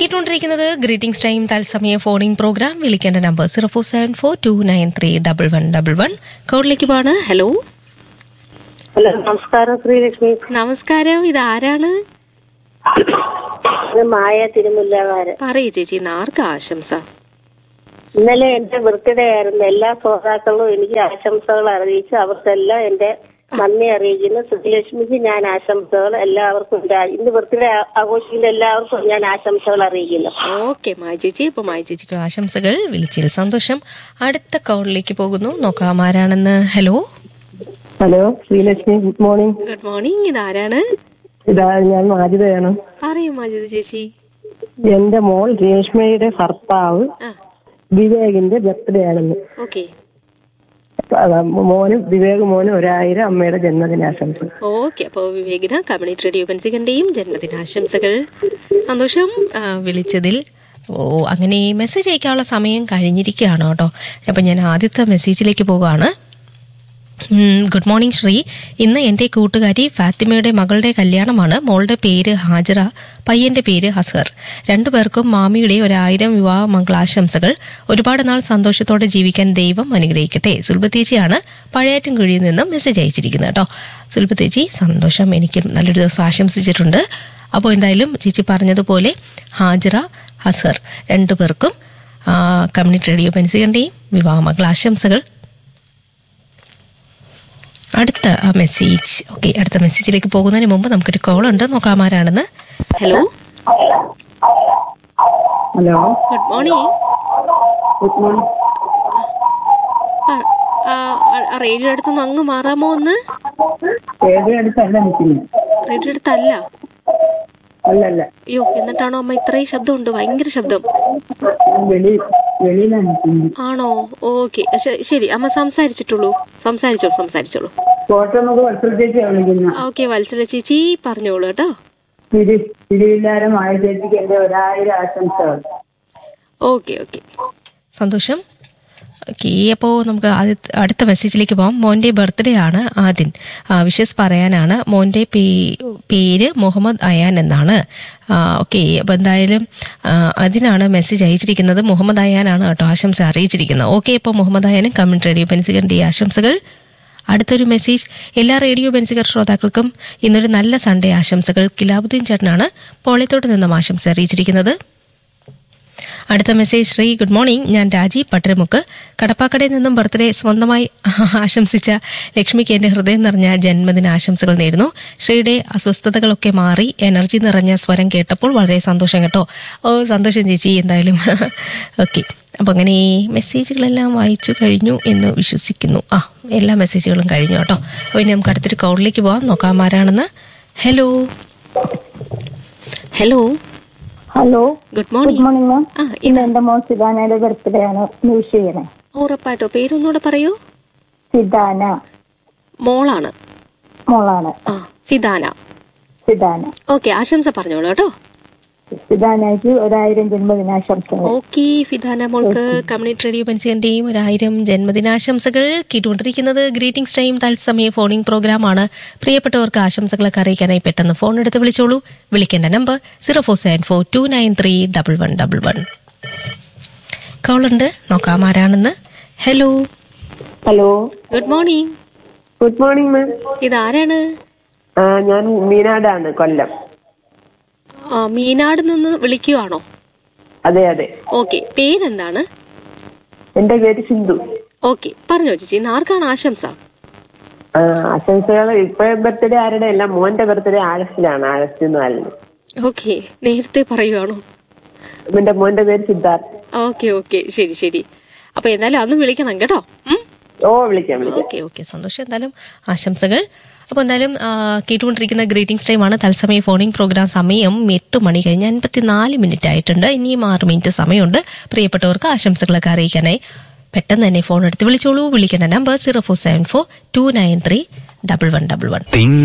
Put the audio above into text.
കേട്ടുകൊണ്ടിരിക്കുന്നത് greetings time തത്സമയ phoning program വിളിക്കേണ്ട number zero four seven four two nine three double one double one കോഡിലേക്ക് പോവാണ് hello hello നമസ്കാരം ശ്രീലക്ഷ്മി നമസ്കാരം ഇത് ആരാണ് ഇത് മായ തിരുമുല്ലകാരൻ പറയൂ ചേച്ചി ഇന്ന് ആർക്കാ ആശംസ ഇന്നലെ എന്റെ ബർത്ത്ഡേ ആയിരുന്നു എല്ലാ ശ്രോതാക്കളും എനിക്ക് ആശംസകൾ അറിയിച്ചു അവർക്കെല്ലാം എന്റെ നന്ദി അറിയിക്കുന്നു ശ്രീലക്ഷ്മിക്ക് ഞാൻ ആശംസകൾ എല്ലാവർക്കും ഇതാ- ഇന്ന് ബർത്ത്ഡേ ആഘോഷിക്കുന്ന എല്ലാവർക്കും ഞാൻ ആശംസകൾ അറിയിക്കുന്നു ഓക്കെ മായ ചേച്ചി ഇപ്പൊ മായ ചേച്ചിക്ക് ആശംസകൾ വിളിച്ചതിൽ സന്തോഷം അടുത്ത കോളിലേക്ക് പോകുന്നു നോക്കാം ആരാണെന്ന് hello hello Sreelakshmi good morning good morning ഇത് ആരാണ് ഇതാ ഞാൻ മാജിതയാണ് പറയൂ മാജിദ് ചേച്ചി എന്റെ മോൾ രേഷ്മയുടെ ഭർത്താവ് ആ വിവേകിന്റെ ബർത്ത്ഡേ ആണെന്ന് ഓക്കെ അതാ, മോനും വിവേക് മോനും ഒരായിരം അമ്മയുടെ ജന്മദിനാശംസ ഓക്കെ അപ്പോൾ വിവേകിന കമ്മ്യൂണിറ്റി റേഡിയോ പെൻസികന്റെയും ജന്മദിനാശംസകൾ സന്തോഷം ആ, വിളിച്ചതിൽ ഓ അങ്ങനെ മെസ്സേജ് അയക്കാനുള്ള സമയം കഴിഞ്ഞിരിക്കുകയാണ് കേട്ടോ അപ്പം ഞാൻ ആദ്യത്തെ മെസ്സേജിലേക്ക് പോകുകയാണ് ഉം, ഗുഡ് മോർണിംഗ് ശ്രീ ഇന്ന് എൻ്റെ കൂട്ടുകാരി ഫാത്തിമയുടെ മകളുടെ കല്യാണമാണ് മോളുടെ പേര് ഹാജറ പയ്യന്റെ പേര് ഹസർ രണ്ടുപേർക്കും മാമിയുടെ ഒരായിരം വിവാഹ മംഗളാശംസകൾ ഒരുപാട് നാൾ സന്തോഷത്തോടെ ജീവിക്കാൻ ദൈവം അനുഗ്രഹിക്കട്ടെ സുൽബത്തേച്ചിയാണ് പഴയാറ്റുംകുഴിയിൽ നിന്നും മെസ്സേജ് അയച്ചിരിക്കുന്നത് കേട്ടോ സുൽബത്തേച്ചി സന്തോഷം എനിക്കും നല്ലൊരു ദിവസം ആശംസിച്ചിട്ടുണ്ട് അപ്പോൾ എന്തായാലും ചേച്ചി പറഞ്ഞതുപോലെ ഹാജറ ഹസർ രണ്ടുപേർക്കും ആ, കമ്മ്യൂണിറ്റി റേഡിയോ പെൻസികന്റെയും വിവാഹ മംഗളാശംസകൾ അടുത്ത ആ മെസ്സേജ് ഓക്കെ അടുത്ത മെസ്സേജിലേക്ക് പോകുന്നതിന് മുമ്പ് നമുക്കൊരു കോൾ ഉണ്ട് നോക്കാം ആരാണെന്ന് hello hello good morning good morning radio അടുത്തൊന്ന് അങ്ങ് മാറാമോ ഒന്ന് ഏഴ് അടുത്തല്ല നിൽക്കുന്നത് റേഡിയോ അടുത്തല്ല അല്ലല്ല അയ്യോ എന്നിട്ടാണോ അമ്മ ഇത്രയും ശബ്ദമുണ്ട് ഭയങ്കര ശബ്ദം വെളി വെളിയിലാണ് നിൽക്കുന്നത് ആണോ ഓക്കെ ശരി അമ്മ സംസാരിച്ചിട്ടുള്ളൂ സംസാരിച്ചോളൂ സംസാരിച്ചോളൂ കോട്ടമുഖ വത്സരത്തേക്കാണ് വിളിക്കുന്നത് ഓക്കെ വത്സല ചേച്ചി പറഞ്ഞോളൂ കേട്ടോ തിരി തിരുവില്ലാരമായ ചേച്ചിക്ക് എന്റെ ഒരായിരം ആശംസകൾ ഓക്കെ ഓക്കെ സന്തോഷം ഓക്കെ അപ്പോൾ നമുക്ക് ആദ്യ- അടുത്ത മെസ്സേജിലേക്ക് പോകാം മോൻ്റെ ബർത്ത്ഡേ ആണ് ആദിൻ വിഷസ് പറയാനാണ് മോൻ്റെ പേ- പേര് മുഹമ്മദ് അയാൻ എന്നാണ് ഓക്കെ അപ്പോൾ എന്തായാലും ആ, അതിനാണ് മെസ്സേജ് അയച്ചിരിക്കുന്നത് മുഹമ്മദ് അയാനാണ് കേട്ടോ ആശംസ അറിയിച്ചിരിക്കുന്നത് ഓക്കെ ഇപ്പോൾ മുഹമ്മദ് അയാനും കമൻറ്റ് റേഡിയോ പെൻസികൻ്റെ ആശംസകൾ അടുത്തൊരു മെസ്സേജ് എല്ലാ റേഡിയോ ബെൻസികർ ശ്രോതാക്കൾക്കും ഇന്നൊരു നല്ല സൺഡേ ആശംസകൾ കിലാബുദ്ദീൻ ചേട്ടനാണ് പോളയത്തോട്ട് നിന്നും ആശംസ അറിയിച്ചിരിക്കുന്നത് അടുത്ത മെസ്സേജ് ശ്രീ ഗുഡ് മോർണിംഗ് ഞാൻ രാജീവ് പട്ടരമുക്ക് കടപ്പാക്കടയിൽ നിന്നും ബർത്ത്ഡേ സ്വന്തമായി ആശംസിച്ച ലക്ഷ്മിക്ക് എന്റെ ഹൃദയം നിറഞ്ഞ ജന്മദിന ആശംസകൾ നേരുന്നു ശ്രീയുടെ അസ്വസ്ഥതകളൊക്കെ മാറി എനർജി നിറഞ്ഞ സ്വരം കേട്ടപ്പോൾ വളരെ സന്തോഷം കേട്ടോ ഓ സന്തോഷം ചേച്ചി എന്തായാലും ഓക്കെ അപ്പൊ അങ്ങനെ ഈ മെസ്സേജുകളെല്ലാം വായിച്ചു കഴിഞ്ഞു എന്ന് വിശ്വസിക്കുന്നു ആ എല്ലാ മെസ്സേജുകളും കഴിഞ്ഞു കേട്ടോ അപ്പോൾ ഇനി നമുക്ക് അടുത്തൊരു കോളിലേക്ക് പോവാം നോക്കാം ആരാണെന്ന് hello hello hello good good morning morning ma'am ആ ഇന്ന് എന്റെ മോൻ സിദാനയുടെ ബർത്ത്ഡേ ആണ് വിഷ് ചെയ്യണേ ഉറപ്പായിട്ടോ പേരൊന്നുകൂടെ പറയൂ സിദാന മോളാണ് മോളാണ് ആ ഫിദാന സിദാന ഓക്കെ ആശംസ പറഞ്ഞോളൂ കേട്ടോ സിദാനയ്ക്ക് ഒരായിരം ജന്മദിനാശംസകൾ ഓക്കെ ഫിദാന മോൾക്ക് കമ്മ്യൂണിറ്റി റേഡിയോ പെൻസിയന്റെയും ഒരായിരം ജന്മദിനാശംസകൾ കേട്ടുകൊണ്ടിരിക്കുന്നത് ഗ്രീറ്റിംഗ്സ് ടൈം തത്സമയ ഫോണിംഗ് പ്രോഗ്രാമാണ് പ്രിയപ്പെട്ടവർക്ക് ആശംസകളൊക്കെ അറിയിക്കാനായി പെട്ടെന്ന് ഫോൺ എടുത്ത് വിളിച്ചോളൂ വിളിക്കേണ്ട number zero four seven four two nine three double one double one കോളുണ്ട് നോക്കാം ആരാണെന്ന് hello hello good morning good morning ma'am ഇതാരാണ് ഞാൻ മീനാടാണ് കൊല്ലം ആ, മീനാട് നിന്ന് വിളിക്കുവാണോ അതെ അതെ ഓക്കെ പേരെന്താണ് എന്റെ പേര് സിന്ധു ഓക്കെ പറഞ്ഞോ ചേച്ചി ഇന്ന് ആർക്കാണ് ആശംസ ആശംസകൾ ഇപ്പൊ ബർത്ത്ഡേ ആരുടെ അല്ല മോന്റെ ബർത്ത്ഡേ ആഗസ്റ്റിലാണ് ആഗസ്റ്റ് നാലിന് ഓക്കെ നേരത്തെ പറയുവാണോ എന്റെ മോന്റെ പേര് സിദ്ധാർത്ഥ് ഓക്കെ ഓക്കെ ശരി ശരി അപ്പൊ എന്തായാലും അന്നും വിളിക്കണം കേട്ടോ ഉം? ഓ വിളിക്കാം വിളിക്കാം ഓക്കെ ഓക്കെ സന്തോഷം എന്തായാലും ആശംസകൾ അപ്പോൾ എന്തായാലും ആ, കേട്ടുകൊണ്ടിരിക്കുന്ന ഗ്രീറ്റിംഗ്സ് ടൈമാണ് തത്സമയ ഫോണിംഗ് പ്രോഗ്രാം സമയം എട്ട് മണി കഴിഞ്ഞ് അൻപത്തിനാല് മിനിറ്റ് ആയിട്ടുണ്ട് ഇനിയും ആറ് മിനിറ്റ് സമയമുണ്ട് പ്രിയപ്പെട്ടവർക്ക് ആശംസകളൊക്കെ അറിയിക്കാനായി പെട്ടെന്ന് തന്നെ ഫോൺ എടുത്ത് വിളിച്ചോളൂ വിളിക്കേണ്ട number zero four seven four two nine three double one double one